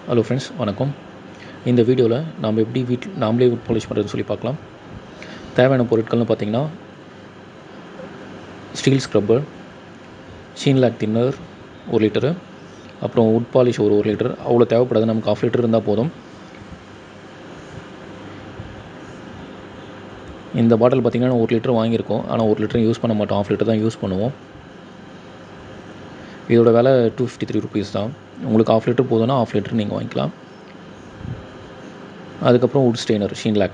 Hello friends வணக்கம் இந்த வீடியோவில் நாம் எப்படி வீட்டில் நாமளே wood polish பண்ணுறதுன்னு சொல்லி பார்க்கலாம் தேவையான பொருட்கள்னு பார்த்தீங்கன்னா ஸ்டீல் ஸ்க்ரப்பர் ஷீன்லாக் தின்னர் ஒரு லிட்டரு அப்புறம் wood பாலிஷ் ஒரு ஒரு லிட்டர் அவ்வளோ தேவைப்படாது நமக்கு ஆஃப் லிட்டர் இருந்தால் போதும் இந்த பாட்டில் பார்த்திங்கன்னா ஒரு லிட்டர் வாங்கியிருக்கோம் ஆனால் ஒரு லிட்டர் யூஸ் பண்ண மாட்டோம் ஆஃப் லிட்டர் தான் யூஸ் பண்ணுவோம் இதோட விலை டூ ஃபிஃப்டி த்ரீ ருபீஸ் தான் உங்களுக்கு ஆஃப் லிட்டர் போதும்னா ஆஃப் லிட்டர் நீங்கள் வாங்கிக்கலாம் அதுக்கப்புறம் உட் ஸ்டெய்னர் ஷீன்லாக்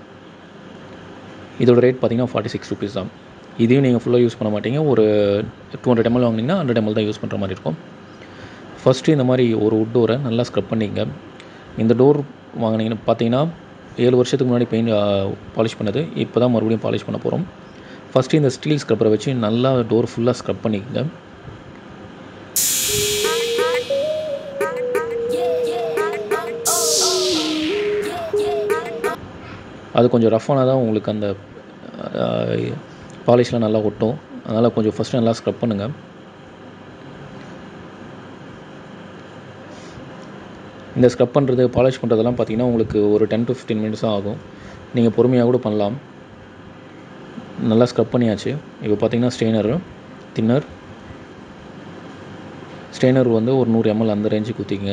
இதோட ரேட் பார்த்தீங்கன்னா ஃபார்ட்டி சிக்ஸ் ருபீஸ் தான் இதையும் நீங்கள் ஃபுல்லாக யூஸ் பண்ண மாட்டீங்க ஒரு டூ ஹண்ட்ரட் எம்எல் வாங்கினீங்கன்னா ஹண்ட்ரட் எம்எல் தான் யூஸ் பண்ணுற மாதிரி இருக்கும் ஃபஸ்ட்டு இந்த மாதிரி ஒரு உட் டோரை நல்லா ஸ்க்ரப் பண்ணிங்க இந்த டோர் வாங்கினீங்கன்னு பார்த்தீங்கன்னா ஏழு வருஷத்துக்கு முன்னாடி பெயிண்ட் பாலிஷ் பண்ணது இப்போ தான் மறுபடியும் பாலிஷ் பண்ண போகிறோம் ஃபஸ்ட்டு இந்த ஸ்டீல் ஸ்க்ரப்பரை வச்சு நல்லா டோர் ஃபுல்லாக ஸ்க்ரப் பண்ணிக்கங்க அது கொஞ்சம் ரஃப்பானால் தான் உங்களுக்கு அந்த பாலிஷ்லாம் நல்லா ஒட்டும் அதனால் கொஞ்சம் ஃபஸ்ட்டு நல்லா ஸ்க்ரப் பண்ணுங்கள் இந்த ஸ்க்ரப் பண்ணுறது பாலிஷ் பண்ணுறதெல்லாம் பார்த்தீங்கன்னா உங்களுக்கு ஒரு டென் டு ஃபிஃப்டீன் மினிட்ஸ் தான் ஆகும் நீங்கள் பொறுமையாக கூட பண்ணலாம் நல்லா ஸ்க்ரப் பண்ணியாச்சு இப்போ பார்த்தீங்கன்னா ஸ்ட்ரெயினர் தின்னர் ஸ்ட்ரெயினர் வந்து ஒரு நூறு எம்எல் அந்த ரேஞ்சுக்கு ஊற்றிக்கங்க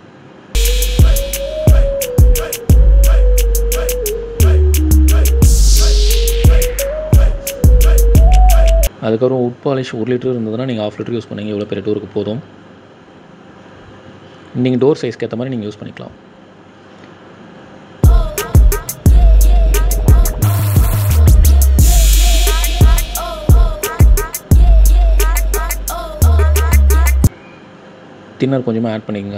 அதுக்கப்புறம் உட் பாலிஷ் ஒரு லிட்டர் இருந்ததுன்னா நீங்கள் ஆஃப் லிட்டர் யூஸ் பண்ணீங்க எவ்வளோ பெரிய டோருக்கு போதும் நீங்கள் டோர் சைஸ்க்கு ஏற்ற மாதிரி நீங்கள் யூஸ் பண்ணிக்கலாம் தின்னர் கொஞ்சமாக ஆட் பண்ணிக்கங்க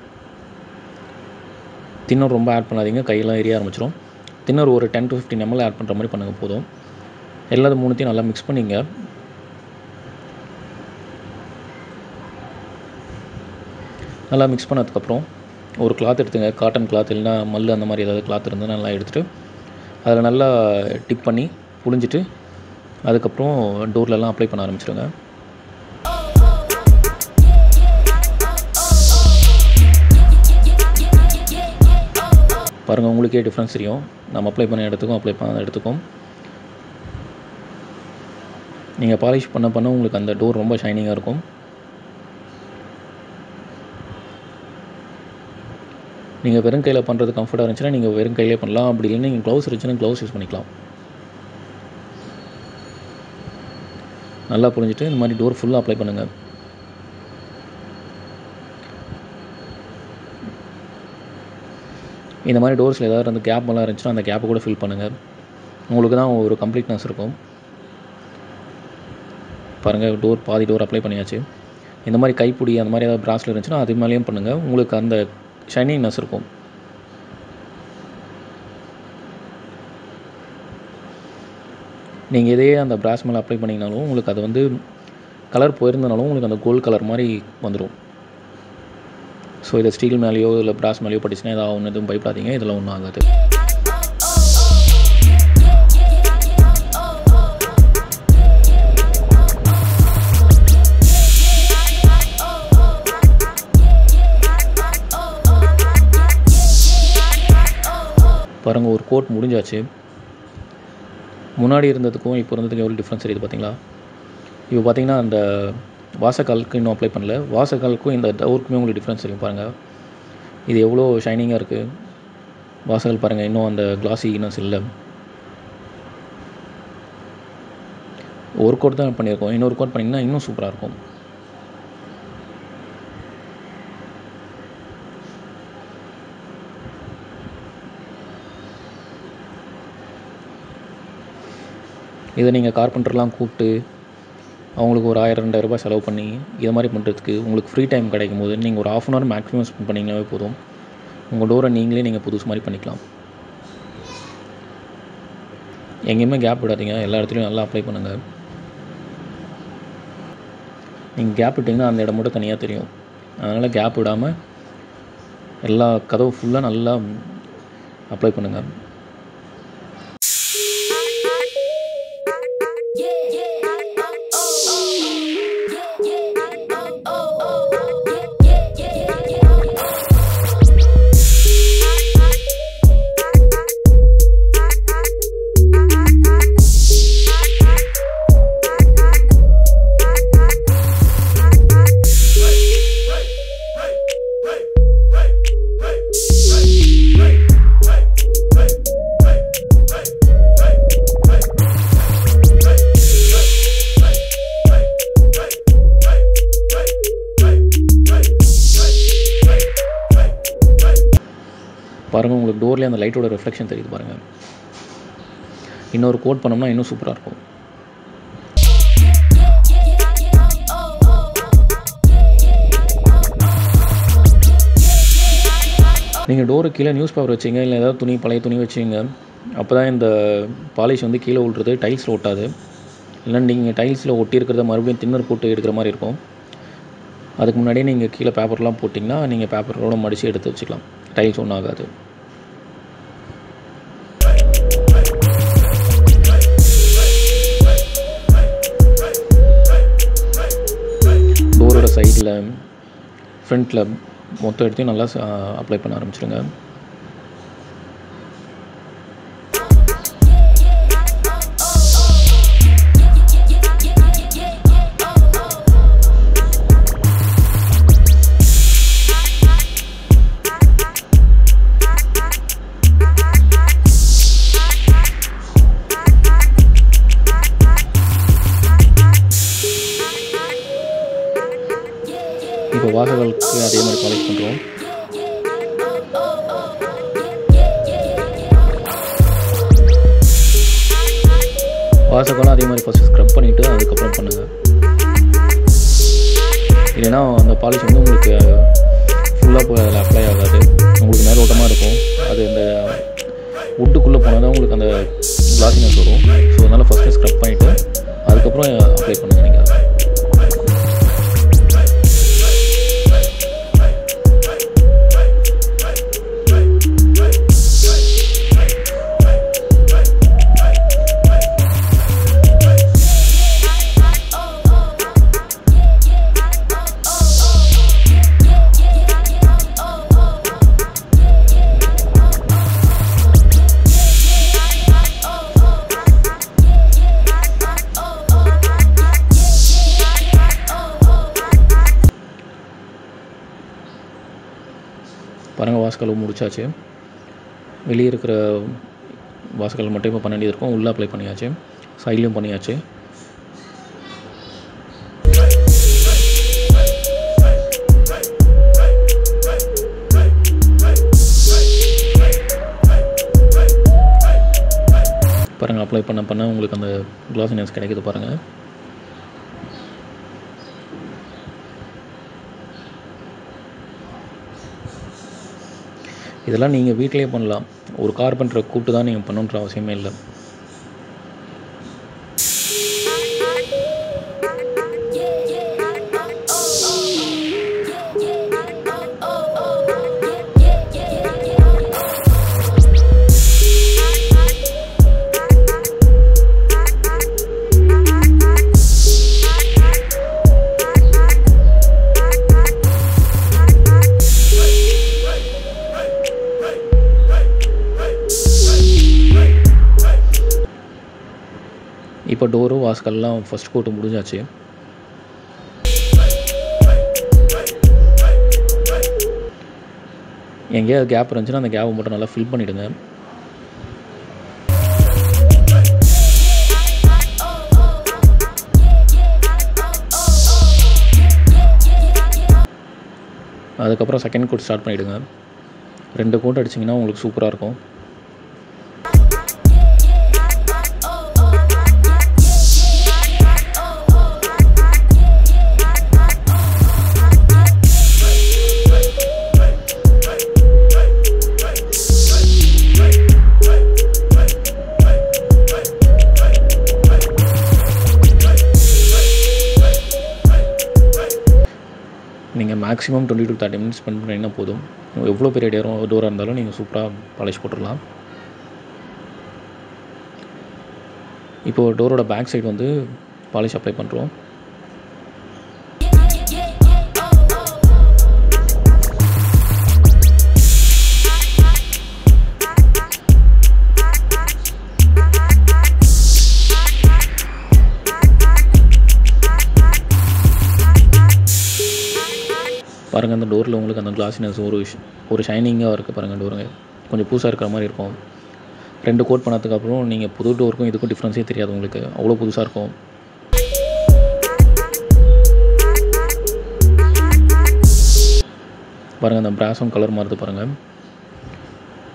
தின்னர் ரொம்ப ஆட் பண்ணாதீங்க கையெல்லாம் எரிய ஆரம்பிச்சிடும் தின்னர் ஒரு ten to fifteen ML add பண்ணுற மாதிரி பண்ணுங்க போதும் எல்லாத்தையும் மூணுத்தையும் நல்லா மிக்ஸ் பண்ணிங்க நல்லா மிக்ஸ் பண்ணதுக்கப்புறம் ஒரு கிளாத் எடுத்துங்க காட்டன் கிளாத் இல்லைனா மல் அந்த மாதிரி ஏதாவது கிளாத் இருந்தால் நல்லா எடுத்துகிட்டு அதில் நல்லா டிப் பண்ணி புழிஞ்சிட்டு அதுக்கப்புறம் டோர்லலாம் அப்ளை பண்ண ஆரம்பிச்சிடுங்க பாருங்கள் உங்களுக்கே டிஃப்ரென்ஸ் தெரியும் நம்ம அப்ளை பண்ண இடத்துக்கும் அப்ளை பண்ண இடத்துக்கும் நீங்கள் பாலிஷ் பண்ண பண்ண உங்களுக்கு அந்த டோர் ரொம்ப ஷைனிங்காக இருக்கும் நீங்கள் வெறும் கையில் பண்ணுறது கம்ஃபர்ட்டாக இருந்துச்சுன்னா நீங்கள் வெறும் கையிலே பண்ணலாம் அப்படி இல்லைன்னா நீங்கள் க்ளவுஸ் இருந்துச்சுன்னா க்ளவுஸ் யூஸ் பண்ணிக்கலாம் நல்லா புரிஞ்சுட்டு இந்த மாதிரி டோர் ஃபுல்லாக அப்ளை பண்ணுங்கள் இந்த மாதிரி டோர்ஸில் ஏதாவது அந்த கேப் எல்லாம் இருந்துச்சுன்னா அந்த கேப்பை கூட ஃபில் பண்ணுங்கள் உங்களுக்கு தான் ஒரு கம்ப்ளீட்னஸ் இருக்கும் பாருங்கள் டோர் பாதி டோர் அப்ளை பண்ணியாச்சு இந்த மாதிரி கைப்பிடி அந்த மாதிரி ஏதாவது ப்ராஸில் இருந்துச்சுன்னா அது மேலேயும் பண்ணுங்கள் உங்களுக்கு அந்த ஷைனிங்னஸ் இருக்கும் நீங்கள் இதே அந்த ப்ராஸ் மேலே அப்ளை பண்ணிங்கனாலும் உங்களுக்கு அது வந்து கலர் போயிருந்தனாலும் உங்களுக்கு அந்த கோல்டு கலர் மாதிரி வந்துடும் ஸோ இதை ஸ்டீல் மேலேயோ இல்லை ப்ராஸ் மேலேயோ பட்டுச்சுன்னா ஏதாவது ஒன்று எதுவும் பயப்படாதீங்க இதில் ஒன்றும் ஆகாது பாருங்கள் ஒரு கோட் முடிஞ்சாச்சு முன்னாடி இருந்ததுக்கும் இப்போ இருந்ததுக்கும் எவ்வளோ டிஃப்ரென்ஸ் தெரியுது பார்த்தீங்களா இப்போ பார்த்தீங்கன்னா அந்த வாசக்காலுக்கு இன்னும் அப்ளை பண்ணல வாசக்காலுக்கும் இந்த டோருக்குமே உங்களுக்கு டிஃப்ரென்ஸ் தெரியும் பாருங்கள் இது எவ்வளோ ஷைனிங்காக இருக்குது வாசல் பாருங்கள் இன்னும் அந்த கிளாஸினஸ் இல்லை ஒரு கோட் தான் பண்ணியிருக்கோம் இன்னொரு கோட் பண்ணிங்கன்னா இன்னும் சூப்பராக இருக்கும் இதை நீங்கள் கார்பெண்டர்லாம் கூப்பிட்டு அவங்களுக்கு ஒரு ஆயிரம் ரெண்டாயிரம் ரூபாய் செலவு பண்ணி இதை மாதிரி பண்ணுறதுக்கு உங்களுக்கு ஃப்ரீ டைம் கிடைக்கும் போது நீங்கள் ஒரு half an hour maximum spend பண்ணிங்கனாவே போதும் உங்கள் டோரை நீங்களே நீங்கள் புதுசு மாதிரி பண்ணிக்கலாம் எங்கேயுமே கேப் விடாதீங்க எல்லா இடத்துலையும் நல்லா அப்ளை பண்ணுங்கள் நீங்கள் கேப் விட்டிங்கன்னா அந்த இடம் மட்டும் தனியாக தெரியும் அதனால் கேப் விடாமல் எல்லா கதவு ஃபுல்லாக நல்லா அப்ளை பண்ணுங்கள் Yeah, yeah, oh, oh, oh, yeah, yeah, yeah, yeah, oh, oh. பாருங்கள் உங்களுக்கு டோர்லேயே அந்த லைட்டோட ரிஃப்ளெக்ஷன் தெரியுது பாருங்கள் இன்னொரு கோட் பண்ணோம்னா இன்னும் சூப்பராக இருக்கும் நீங்கள் டோரு கீழே நியூஸ் பேப்பர் வச்சிங்க இல்லை ஏதாவது துணி பழைய துணி வச்சிங்க அப்போ தான் இந்த பாலிஷ் வந்து கீழே விழுறது டைல்ஸில் ஒட்டாது இல்லை நீங்கள் டைல்ஸில் ஒட்டி இருக்கிறத மறுபடியும் தின்னர் போட்டு எடுக்கிற மாதிரி இருக்கும் அதுக்கு முன்னாடியே நீங்கள் கீழே பேப்பர்லாம் போட்டிங்கன்னா நீங்கள் பேப்பரோட மடித்து எடுத்து வச்சுக்கலாம் டைல்ஸ் ஒன்றும் ஆகாது டோரோட சைடில் ஃப்ரண்ட்டில் மொத்த இடத்தையும் நல்லா அப்ளை பண்ண ஆரம்பிச்சிருங்க இப்போ வாசல்களுக்கு அதே மாதிரி பாலிஷ் பண்ணுறோம் வாசக்காலம் அதே மாதிரி ஃபஸ்ட்டு ஸ்க்ரப் பண்ணிவிட்டு அதுக்கப்புறம் பண்ணுங்கள் இல்லைன்னா அந்த பாலிஷ் வந்து உங்களுக்கு ஃபுல்லாக போய் அதில் அப்ளை ஆகாது உங்களுக்கு மேலோட்டமாக இருக்கும் அது இந்த வுட்டுக்குள்ளே போனால் தான் உங்களுக்கு அந்த கிளாசினஸ் வரும் ஸோ அதனால் ஃபஸ்ட்டு ஸ்க்ரப் பண்ணிவிட்டு அதுக்கப்புறம் அப்ளை பண்ணுங்கள் நீங்கள் பாருங்கள் வாஸ்கல் முடிச்சாச்சு வெளியே இருக்கிற வாஸ்கல் மட்டும் இப்போ பண்ண வேண்டியது இருக்கும் உள்ளே அப்ளை பண்ணியாச்சு சைட்லேயும் பண்ணியாச்சு பாருங்கள் அப்ளை பண்ண பண்ண உங்களுக்கு அந்த கிளாசினஸ் கிடைக்குது பாருங்கள் இதெல்லாம் நீங்கள் வீட்டிலே பண்ணலாம் ஒரு கார்பெண்டரை கூப்பிட்டு தான் நீங்கள் பண்ணணுன்ற அவசியமே இல்லை இப்போ டோரு வாஸ்கல்லாம் ஃபஸ்ட் கோட்டு முடிஞ்சாச்சு எங்கேயாவது கேப் இருந்துச்சுன்னா அந்த கேப்பை மட்டும் நல்லா ஃபில் பண்ணிவிடுங்க அதுக்கப்புறம் செகண்ட் கோட் ஸ்டார்ட் பண்ணிவிடுங்க ரெண்டு கோட் அடிச்சிங்கன்னா உங்களுக்கு சூப்பராக இருக்கும் நீங்கள் maximum twenty to thirty minutes spend பண்ணிங்கன்னா போதும் எவ்வளோ பெரிய டேரோ டோராக இருந்தாலும் நீங்கள் சூப்பராக பாலிஷ் போட்டுடலாம் இப்போது டோரோட பேக் சைடு வந்து பாலிஷ் அப்ளை பண்ணுறோம் பாருங்கள் அந்த டோரில் உங்களுக்கு அந்த கிளாஸினஸ் ஒரு ஷ்- ஒரு ஷைனிங்காக இருக்குது பாருங்கள் டோருங்க கொஞ்சம் புதுசாக இருக்கிற மாதிரி இருக்கும் ரெண்டு கோட் பண்ணதுக்கப்புறம் நீங்கள் புது டோருக்கும் இதுக்கும் டிஃப்ரென்ஸே தெரியாது உங்களுக்கு அவ்வளோ புதுசாக இருக்கும் பாருங்கள் அந்த பிராஸும் கலர் மாறுது பாருங்கள்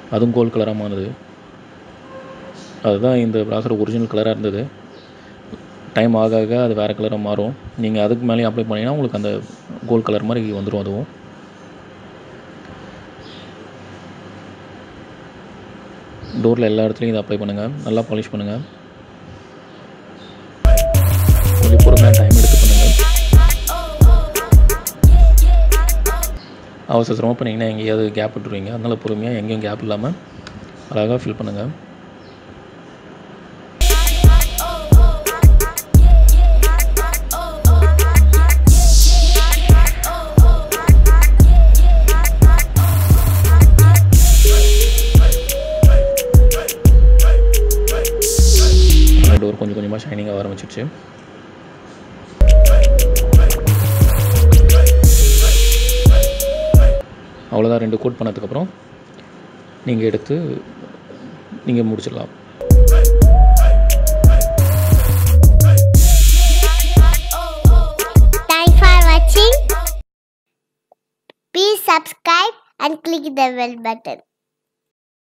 அதுவும் கோல்ட் கலராக மாறுது அதுதான் இந்த ப்ராசர் ஒரிஜினல் கலராக இருந்தது டைம் ஆக ஆக அது வேறு கலராக மாறும் நீங்கள் அதுக்கு மேலேயே அப்ளை பண்ணிங்கன்னா உங்களுக்கு அந்த கோல்ட் கலர் மாதிரி வந்துடும் அதுவும் டோரில் எல்லா இடத்துலையும் இதை அப்ளை பண்ணுங்கள் நல்லா பாலிஷ் பண்ணுங்கள் கொஞ்சம் பொறுமையாக டைம் எடுத்து பண்ணுங்கள் அவசர அவசரமாக பண்ணிங்கன்னா எங்கேயாவது கேப் விட்டுருவீங்க அதனால் பொறுமையாக எங்கேயும் கேப் இல்லாமல் அழகாக ஃபில் பண்ணுங்கள் டோர் கொஞ்சம் கொஞ்சமாக ஷைனிங்காக ஆரம்பிச்சிருச்சு அவ்வளோதான் ரெண்டு கோட் பண்ணதுக்கப்புறம் நீங்கள் எடுத்து நீங்கள் முடிச்சிடலாம் Thanks for watching. Please subscribe and click the bell button.